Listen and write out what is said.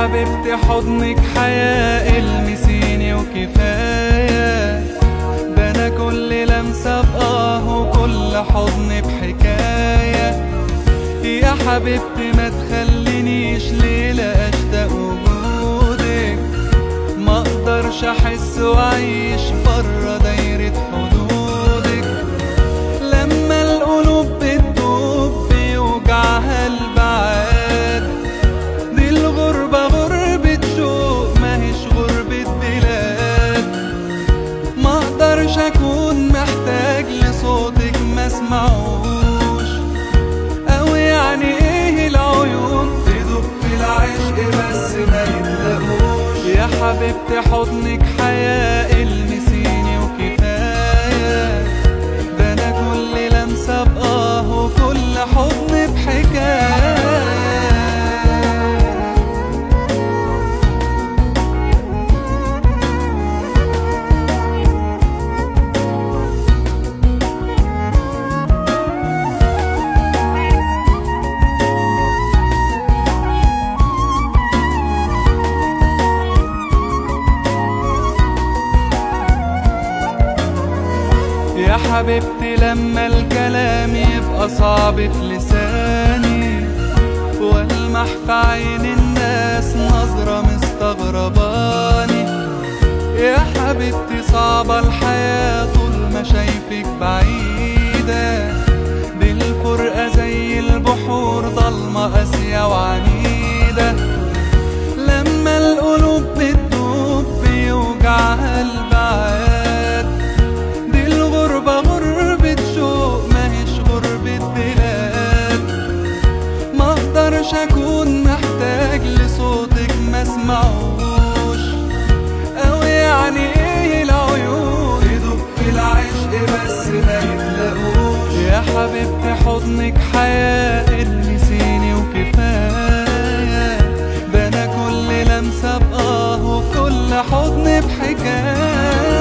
حبيبتي حضنك حياة المسيني وكفاية ده انا كل لمسة بآه وكل حضن بحكاية يا حبيبتي ما تخلينيش ليلة اشتاق وجودك ما اقدرش احس واعيش برا دايرة حدودك لما القلوب بتدوب بيوجعها البعاد دي الغربة غربة شوق ماهيش غربة بلاد ما اقدرش اكون محتاج لصوتك ما اسمعوش او يعني ايه العيون تدوب في العشق بس ما يتلاقوش يا حبيبتي حضنك حياة المسيني وكفاية ده انا كل لمسة بآه وكل حضن بحكاية يا حبيبتي لما الكلام يبقى صعب في لساني والمح في عين الناس نظرة مستغرباني يا حبيبتي صعبة الحياة طول ما شايفك بعيدة دي الفرقة زي البحور ضلمة قاسية وعنيدة لما القلوب بتدوب بيوجعها البعاد دي الغربة غربة شوق ماهيش غربة بلاد ما اقدرش اكون محتاج لصوتك ما اسمعوش او يعني ايه العيون يدوب في العشق بس ما يتلاقوش يا حبيبتي حضنك حياة المسيني وكفاية ده انا كل لمسة بآه وكل حضن بحكاية